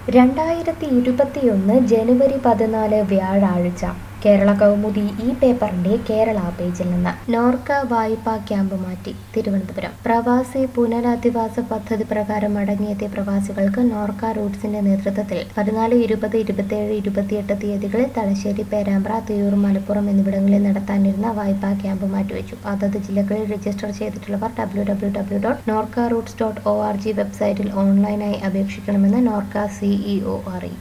രണ്ടായിരത്തി ഇരുപത്തിയൊന്ന് ജനുവരി പതിനാല് വ്യാഴാഴ്ച കേരള കൗമുദി ഈ പേപ്പറിന്റെ കേരള പേജിൽ നിന്ന് നോർക്ക വായ്പാ ക്യാമ്പ് മാറ്റി തിരുവനന്തപുരം പ്രവാസി പുനരധിവാസ പദ്ധതി പ്രകാരം മടങ്ങിയെത്തിയ പ്രവാസികൾക്ക് നോർക്ക റൂട്ട്സിന്റെ നേതൃത്വത്തിൽ പതിനാല് ഇരുപത് ഇരുപത്തിയേഴ് ഇരുപത്തിയെട്ട് തീയതികളിൽ തലശ്ശേരി പേരാമ്പ്ര തിരൂർ മലപ്പുറം എന്നിവിടങ്ങളിൽ നടത്താനിരുന്ന വായ്പാ ക്യാമ്പ് മാറ്റിവെച്ചു അതത് ജില്ലകളിൽ രജിസ്റ്റർ ചെയ്തിട്ടുള്ളവർ W W W dot Norka roots dot O R G വെബ്സൈറ്റിൽ ഓൺലൈനായി അപേക്ഷിക്കണമെന്ന് നോർക്ക സിഇഒ അറിയിച്ചു